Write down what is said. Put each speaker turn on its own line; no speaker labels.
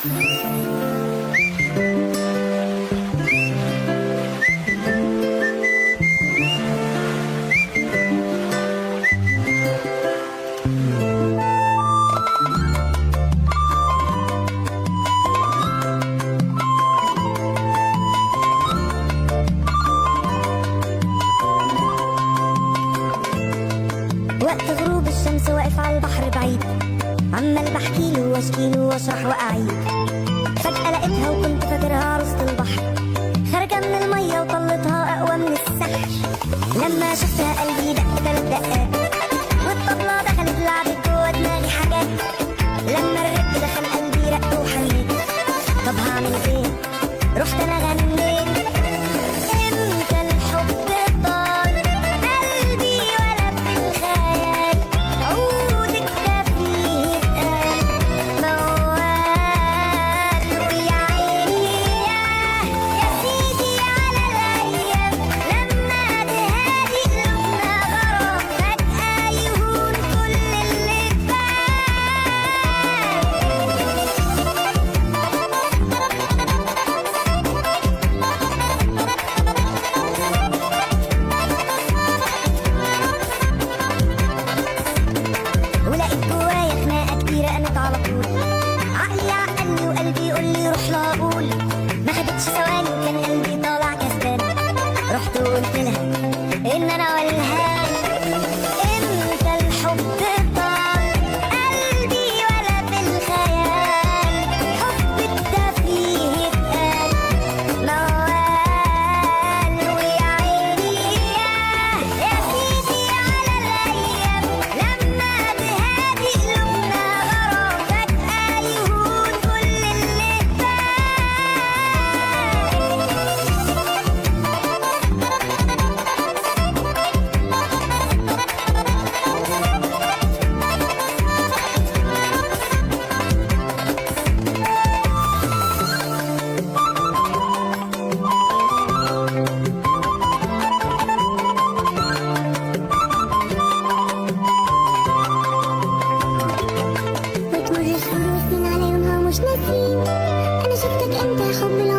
وقت غروب الشمس واقف على البحر بعيد عمال بحكي له واشكي له واشرح واعيد فجأة لقيتها وكنت فاكرها عروسة البحر خارجة من المية وطلتها أقوى من السحر لما شفتها قلبي دق تلات دقات والطبلة دخلت لعبت جوا دماغي حاجات لما الرق دخل قلبي رق وحنيت طب هعمل ايه؟ رحت انا غنيت امتى الحب طال قلبي ولا في الخيال عودك ده فيه اتقال موال ويا عيني يا يا سيدي على الايام لما تهادي قلوبنا غرام فجأة يهون كل اللي اتقال ولقيت جوايا خناقه كبيره قامت على طول عقلي عقلني وقلبي يقول لي روح لا اقول ما خدتش ثواني وكان قلبي طالع كسبان رحت وقلت لها ان انا والهان امتى الحب طال قلبي ولا في الخيال حبك ده فيه اتقال موال ويا عيني يا يا سيدي على الايام لما تهادي قلوبنا غرام فجأة يهون كل اللي اتقال وتمر الشهور والسنين على يومها مش ناسين انا شفتك انت حب